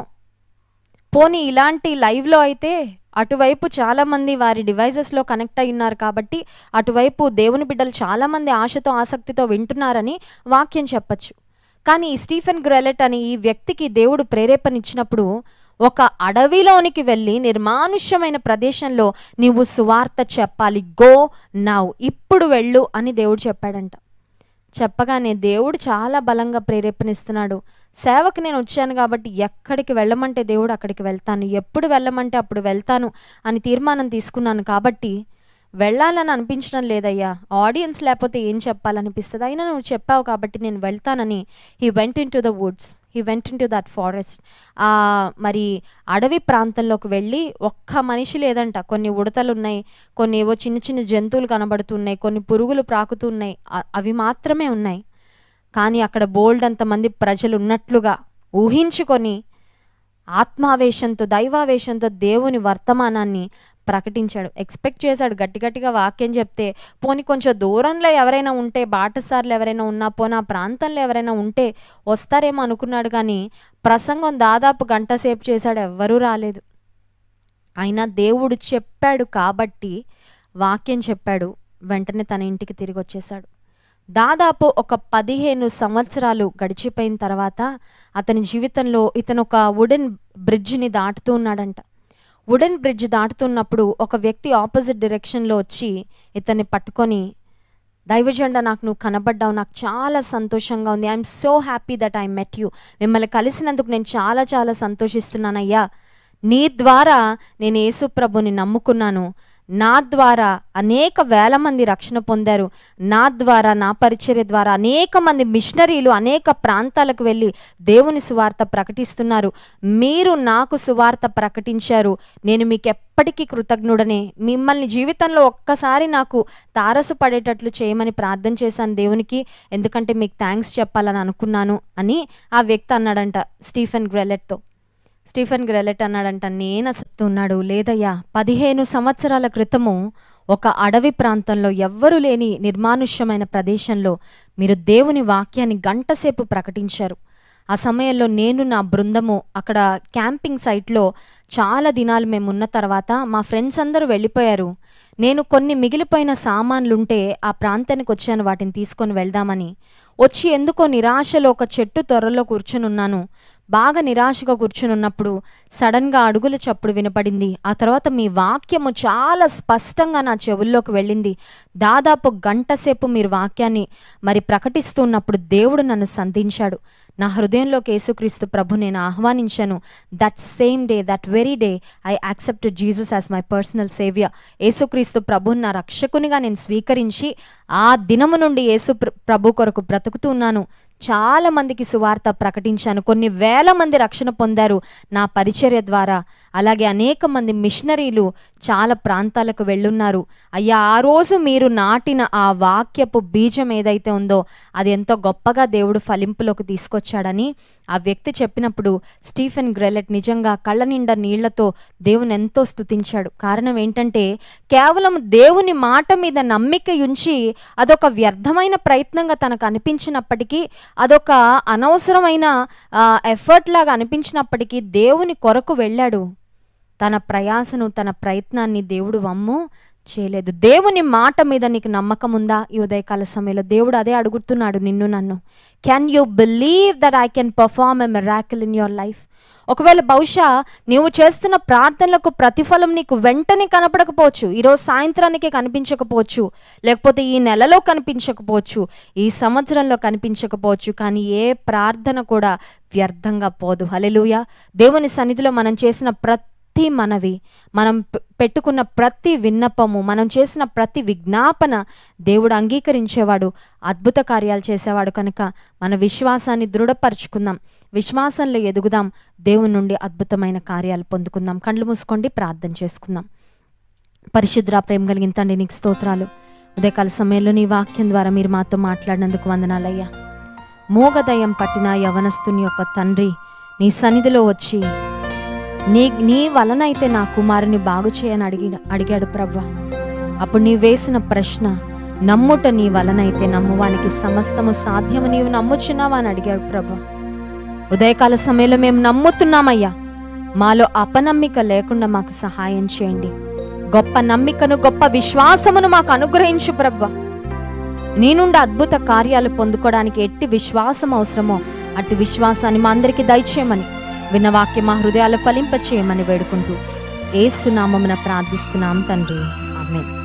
పోనీ ఇలాంటి లైవ్లో అయితే అటువైపు చాలామంది వారి డివైజెస్లో కనెక్ట్ అయి ఉన్నారు కాబట్టి అటువైపు దేవుని బిడ్డలు చాలామంది ఆశతో ఆసక్తితో వింటున్నారని వాక్యం చెప్పచ్చు కానీ ఈ స్టీఫెన్ గ్రెలెట్ అని ఈ వ్యక్తికి దేవుడు ప్రేరేపణ ఇచ్చినప్పుడు ఒక అడవిలోనికి వెళ్ళి నిర్మానుష్యమైన ప్రదేశంలో నీవు సువార్త చెప్పాలి గో నౌ ఇప్పుడు వెళ్ళు అని దేవుడు చెప్పాడంట చెప్పగానే దేవుడు చాలా బలంగా ప్రేరేపణిస్తున్నాడు సేవకు నేను వచ్చాను కాబట్టి ఎక్కడికి వెళ్ళమంటే దేవుడు అక్కడికి వెళ్తాను ఎప్పుడు వెళ్ళమంటే అప్పుడు వెళ్తాను అని తీర్మానం తీసుకున్నాను కాబట్టి వెళ్ళాలని అనిపించడం లేదయ్యా ఆడియన్స్ లేకపోతే ఏం చెప్పాలనిపిస్తుంది అయినా నువ్వు చెప్పావు కాబట్టి నేను వెళ్తానని he went into the woods he went into that forest ఆ మరి అడవి ప్రాంతంలోకి వెళ్ళి ఒక్క మనిషి లేదంట కొన్ని ఉడతలు ఉన్నాయి కొన్ని ఏవో చిన్న చిన్న జంతువులు కనబడుతున్నాయి కొన్ని పురుగులు ప్రాకుతున్నాయి అ- అవి మాత్రమే ఉన్నాయి కానీ అక్కడ బోల్డ్ అంతమంది ప్రజలు ఉన్నట్లుగా ఊహించుకొని ఆత్మావేశంతో దైవావేశంతో దేవుని వర్తమానాన్ని ప్రకటించాడు ఎక్స్పెక్ట్ చేశాడు గట్టి గట్టిగా వాక్యం చెప్తే పోనీ కొంచెం దూరంలో ఎవరైనా ఉంటే బాటసార్లు ఎవరైనా ఉన్నా పోనీ ఆ ప్రాంతంలో ఎవరైనా ఉంటే వస్తారేమో అనుకున్నాడు కానీ ప్రసంగం దాదాపు గంట సేపు చేశాడు ఎవ్వరూ రాలేదు అయినా దేవుడు చెప్పాడు కాబట్టి వాక్యం చెప్పాడు వెంటనే తన ఇంటికి తిరిగి వచ్చేసాడు దాదాపు ఒక పదిహేను సంవత్సరాలు గడిచిపోయిన తర్వాత అతని జీవితంలో ఇతను ఒక వుడెన్ బ్రిడ్జ్ని దాటుతూ ఉన్నాడంట వుడెన్ బ్రిడ్జ్ దాటుతున్నప్పుడు ఒక వ్యక్తి ఆపోజిట్ డైరెక్షన్లో వచ్చి ఇతన్ని పట్టుకొని దైవజెండా నాకు నువ్వు కనబడ్డావు నాకు చాలా సంతోషంగా ఉంది I'm so happy that I met you మిమ్మల్ని కలిసినందుకు నేను చాలా చాలా సంతోషిస్తున్నానయ్యా నీ ద్వారా నేను యేసు ప్రభుని నమ్ముకున్నాను నా ద్వారా అనేక వేల మంది రక్షణ పొందారు నా ద్వారా నా పరిచర్య ద్వారా అనేక మంది మిషనరీలు అనేక ప్రాంతాలకు వెళ్ళి దేవుని సువార్త ప్రకటిస్తున్నారు మీరు నాకు సువార్త ప్రకటించారు నేను మీకు ఎప్పటికీ కృతజ్ఞుడనే మిమ్మల్ని జీవితంలో ఒక్కసారి నాకు తారసు పడేటట్లు చేయమని ప్రార్థన చేశాను దేవునికి ఎందుకంటే మీకు థ్యాంక్స్ చెప్పాలని అనుకున్నాను అని ఆ వ్యక్తి అన్నాడంట స్టీఫెన్ గ్రెలెట్తో స్టీఫెన్ గ్రెలెట్ అన్నాడంట నేను ఉన్నాడు లేదయ్యా పదిహేను సంవత్సరాల క్రితము ఒక అడవి ప్రాంతంలో ఎవ్వరూ లేని నిర్మానుష్యమైన ప్రదేశంలో మీరు దేవుని వాక్యాన్ని గంటసేపు ప్రకటించారు ఆ సమయంలో నేను నా బృందము అక్కడ క్యాంపింగ్ సైట్లో చాలా దినాలు మేము ఉన్న తర్వాత మా ఫ్రెండ్స్ అందరూ వెళ్ళిపోయారు నేను కొన్ని మిగిలిపోయిన సామాన్లుంటే ఆ ప్రాంతానికి వచ్చాను వాటిని తీసుకొని వెళ్దామని వచ్చి ఎందుకో నిరాశలో ఒక చెట్టు త్వరలో కూర్చుని ఉన్నాను బాగా నిరాశగా కూర్చుని ఉన్నప్పుడు సడన్గా అడుగుల చప్పుడు వినపడింది ఆ తర్వాత మీ వాక్యము చాలా స్పష్టంగా నా చెవుల్లోకి వెళ్ళింది దాదాపు గంట సేపు మీరు వాక్యాన్ని మరి ప్రకటిస్తున్నప్పుడు దేవుడు నన్ను సంధించాడు నా హృదయంలోకి యేసుక్రీస్తు ప్రభు నేను ఆహ్వానించాను that same day that very day I accept Jesus as my personal saviour యేసుక్రీస్తు ప్రభుని నా రక్షకునిగా నేను స్వీకరించి ఆ దినము నుండి యేసు ప్ర- ప్రభు కొరకు బ్రతుకుతున్నాను చాలా మందికి సువార్త ప్రకటించాను కొన్ని వేల మంది రక్షణ పొందారు నా పరిచర్య ద్వారా అలాగే అనేక మంది మిషనరీలు చాలా ప్రాంతాలకు వెళ్ళున్నారు అయ్యా ఆ రోజు మీరు నాటిన ఆ వాక్యపు బీజం ఏదైతే ఉందో అది ఎంతో గొప్పగా దేవుడు ఫలింపులోకి తీసుకొచ్చాడని ఆ వ్యక్తి చెప్పినప్పుడు స్టీఫెన్ గ్రెలెట్ నిజంగా కళ్ళ నిండా నీళ్లతో దేవుని ఎంతో స్తుతించాడు కారణం ఏంటంటే కేవలం దేవుని మాట మీద నమ్మిక ఉంచి అదొక వ్యర్థమైన ప్రయత్నంగా తనకు అనిపించినప్పటికీ అదొక అనవసరమైన ఎఫర్ట్ లాగా అనిపించినప్పటికీ దేవుని కొరకు వెళ్ళాడు తన ప్రయాసను తన ప్రయత్నాన్ని దేవుడు వమ్ము చేయలేదు దేవుని మాట మీద నీకు నమ్మకం ఉందా ఈ ఉదయకాల సమయంలో దేవుడు అదే అడుగుతున్నాడు నిన్ను నన్ను can you believe that I can perform a miracle in your life ఒకవేళ బహుశా నీవు చేస్తున్న ప్రార్థనలకు ప్రతిఫలం నీకు వెంటనే కనపడకపోవచ్చు ఈరోజు సాయంత్రానికి కనిపించకపోవచ్చు లేకపోతే ఈ నెలలో కనిపించకపోవచ్చు ఈ సంవత్సరంలో కనిపించకపోవచ్చు కానీ ఏ ప్రార్థన కూడా వ్యర్థంగా పోదు హలెలుయ దేవుని సన్నిధిలో మనం చేసిన ప్రతి మనవి మనం పె- పెట్టుకున్న ప్రతి విన్నపము మనం చేసిన ప్రతి విజ్ఞాపన దేవుడు అంగీకరించేవాడు అద్భుత కార్యాలు చేసేవాడు కనుక మన విశ్వాసాన్ని దృఢపరుచుకుందాం విశ్వాసంలో ఎదుగుదాం దేవుని నుండి అద్భుతమైన కార్యాలు పొందుకుందాం కళ్ళు మూసుకోండి ప్రార్థన చేసుకుందాం పరిశుద్ర ప్రేమ కలిగిన తండ్రి నీకు స్తోత్రాలు ఉదయకాల సమయంలో నీ వాక్యం ద్వారా మీరు మాతో మాట్లాడినందుకు వందనాలయ్యా మూగదయం పట్టిన యవనస్తుని యొక్క తండ్రి నీ సన్నిధిలో వచ్చి నీ నీ వలనైతే నా కుమారుని బాగు చేయని అడిగి అడిగాడు ప్రవ్వ అప్పుడు నీ వేసిన ప్రశ్న నమ్ముట నీ వలనైతే నమ్మువానికి సమస్తము సాధ్యము నీవు నమ్ముచున్నావా అని అడిగాడు ప్రభు ఉదయకాల సమయంలో మేము నమ్ముతున్నామయ్యా మాలో అపనమ్మిక లేకుండా మాకు సహాయం చేయండి గొప్ప నమ్మికను గొప్ప విశ్వాసమును మాకు అనుగ్రహించు ప్రభా నీ నుండి అద్భుత కార్యాలు పొందుకోవడానికి ఎట్టి విశ్వాసం అవసరమో అట్టి విశ్వాసాన్ని మా అందరికీ దయచేయమని విన్న వాక్యం మా హృదయాలు ఫలింపచేయమని వేడుకుంటూ ఏసునామమున ప్రార్థిస్తున్నాం తండ్రి ఆమె